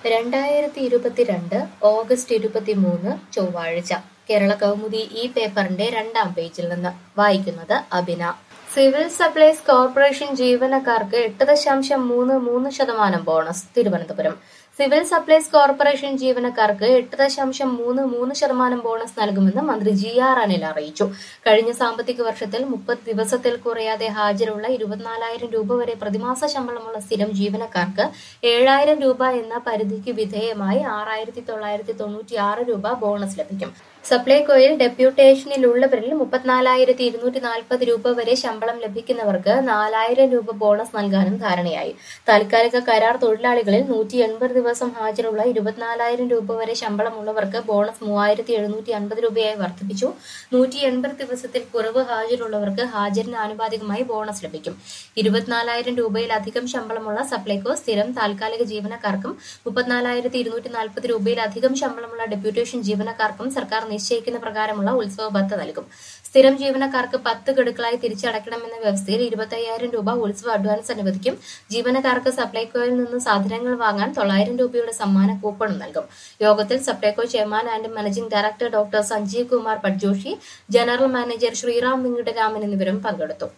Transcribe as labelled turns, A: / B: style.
A: രണ്ടായിരത്തി ഇരുപത്തിരണ്ട് ഓഗസ്റ്റ് ഇരുപത്തിമൂന്ന് ചൊവ്വാഴ്ച കേരള കൗമുദി ഈ പേപ്പറിന്റെ രണ്ടാം പേജിൽ നിന്ന് വായിക്കുന്നത് അബിന സിവിൽ സപ്ലൈസ് കോർപ്പറേഷൻ ജീവനക്കാർക്ക് എട്ട് ദശാംശം മൂന്ന് മൂന്ന് ശതമാനം bonus Thiruvananthapuram civil supplies corporation ജീവനക്കാർക്ക് എട്ട് ദശാംശം മൂന്ന് മൂന്ന് ശതമാനം ബോണസ് നൽകുമെന്ന് മന്ത്രി ജി ആർ അനിൽ അറിയിച്ചു കഴിഞ്ഞ സാമ്പത്തിക വർഷത്തിൽ മുപ്പത് ദിവസത്തിൽ കുറയാതെ ഹാജരുള്ള ഇരുപത്തിനാലായിരം രൂപ വരെ പ്രതിമാസ ശമ്പളമുള്ള സ്ഥിരം ജീവനക്കാർക്ക് ഏഴായിരം രൂപ എന്ന പരിധിക്ക് വിധേയമായി ആറായിരത്തി തൊള്ളായിരത്തി തൊണ്ണൂറ്റി ആറ് രൂപ ബോണസ് ലഭിക്കും സപ്ലൈകോയിൽ ഡെപ്യൂട്ടേഷനിലുള്ളവരിൽ മുപ്പത്തിനാലായിരത്തി ഇരുന്നൂറ്റി നാൽപ്പത് രൂപ വരെ ശമ്പളം ലഭിക്കുന്നവർക്ക് നാലായിരം രൂപ ബോണസ് നൽകാനും ധാരണയായി താൽക്കാലിക കരാർ തൊഴിലാളികളിൽ നൂറ്റി എൺപത് ദിവസം ഹാജരുള്ള ഇരുപത്തിനാലായിരം രൂപ വരെ ശമ്പളമുള്ളവർക്ക് ബോണസ് മൂവായിരത്തി എഴുന്നൂറ്റി അൻപത് രൂപയായി വർദ്ധിപ്പിച്ചു നൂറ്റി എൺപത് ദിവസത്തിൽ കുറവ് ഹാജരുള്ളവർക്ക് ഹാജരിന് ആനുപാതികമായി ബോണസ് ലഭിക്കും ഇരുപത്തിനാലായിരം രൂപയിലധികം ശമ്പളമുള്ള സപ്ലൈകോ സ്ഥിരം താൽക്കാലിക ജീവനക്കാർക്കും മുപ്പത്തിനാലായിരത്തി ഇരുന്നൂറ്റി നാൽപ്പത് രൂപയിലധികം ശമ്പളമുള്ള ഡെപ്യൂട്ടേഷൻ ജീവനക്കാർക്കും സർക്കാർ നിശ്ചയിക്കുന്ന പ്രകാരമുള്ള ഉത്സവ ഭത്ത നൽകും സ്ഥിരം ജീവനക്കാർക്ക് പത്ത് ഗഡുക്കളായി തിരിച്ചടയ്ക്കണമെന്ന വ്യവസ്ഥയിൽ ഇരുപത്തയ്യായിരം രൂപ ഉത്സവ അഡ്വാൻസ് അനുവദിക്കും ജീവനക്കാർക്ക് സപ്ലൈകോയിൽ നിന്ന് സാധനങ്ങൾ വാങ്ങാൻ തൊള്ളായിരം രൂപയുടെ സമ്മാന കൂപ്പണും നൽകും യോഗത്തിൽ Supplyco chairman and managing director doctor Sanjeev Kumar Patjoshi general manager Sreeram Venkitaraman എന്നിവരും പങ്കെടുത്തു